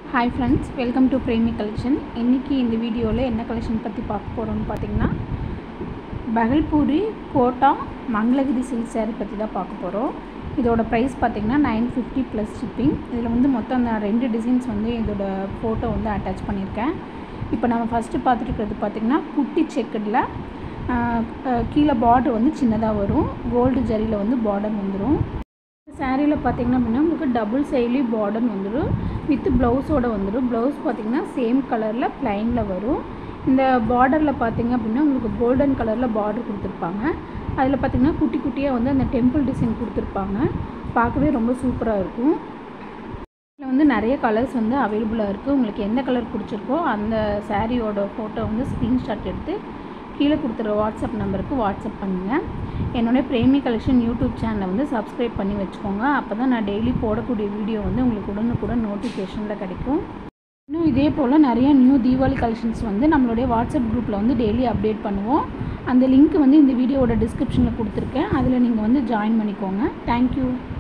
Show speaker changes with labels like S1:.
S1: hi friends welcome to Premi collection இன்றைக்கி இந்த வீடியோவில் என்ன கலெக்ஷன் பற்றி பார்க்க போகிறோம்னு பார்த்தீங்கன்னா பகல்பூரி கோட்டா மங்களகிரி சில்க் saree பற்றி தான் பார்க்க போகிறோம் இதோட ப்ரைஸ் பார்த்தீங்கன்னா நைன் ஃபிஃப்டி ப்ளஸ் ஷிப்பிங் இதில் வந்து மொத்தம் நான் ரெண்டு டிசைன்ஸ் வந்து இதோட ஃபோட்டோ வந்து அட்டாச் பண்ணியிருக்கேன் இப்போ நம்ம ஃபஸ்ட்டு பார்த்துருக்கிறது பார்த்திங்கன்னா குட்டி செக்கடில் கீழே பார்டர் வந்து சின்னதாக வரும் கோல்டு ஜரியில் வந்து பார்டர் வந்துடும் சாரியில் பார்த்தீங்கன்னா அப்படின்னா உங்களுக்கு டபுள் சைட்லி பார்டர் வந்துடும் வித் ப்ளவுஸோட வந்துடும் ப்ளவுஸ் பார்த்தீங்கன்னா சேம் கலரில் ப்ளைனில் வரும் இந்த பார்டரில் பார்த்தீங்க அப்படின்னா உங்களுக்கு கோல்டன் கலரில் பார்டர் கொடுத்துருப்பாங்க அதில் பார்த்தீங்கன்னா குட்டி குட்டியாக வந்து அந்த டெம்பிள் டிசைன் கொடுத்துருப்பாங்க பார்க்கவே ரொம்ப சூப்பராக இருக்கும் இதில் வந்து நிறைய கலர்ஸ் வந்து அவைலபிளாக இருக்குது உங்களுக்கு எந்த கலர் பிடிச்சிருக்கோ அந்த சாரியோட ஃபோட்டோ வந்து ஸ்க்ரீன்ஷாட் எடுத்து கீழே கொடுத்துற வாட்ஸ்அப் நம்பருக்கு வாட்ஸ்அப் பண்ணுங்கள் என்னுடைய பிரேமி கலெக்ஷன் யூடியூப் சேனலை வந்து சப்ஸ்கிரைப் பண்ணி வச்சுக்கோங்க அப்போ தான் நான் டெய்லி போடக்கூடிய வீடியோ வந்து உங்களுக்கு உடனுக்குடன் நோட்டிஃபிகேஷனில் கிடைக்கும் இன்னும் இதே போல் நிறைய நியூ தீபாவளி கலெக்ஷன்ஸ் வந்து நம்மளுடைய வாட்ஸ்அப் குரூப்பில் வந்து டெய்லி அப்டேட் பண்ணுவோம் அந்த லிங்க் வந்து இந்த வீடியோவோட டிஸ்கிரிப்ஷனில் கொடுத்துருக்கேன் அதில் நீங்கள் வந்து ஜாயின் பண்ணிக்கோங்க தேங்க்யூ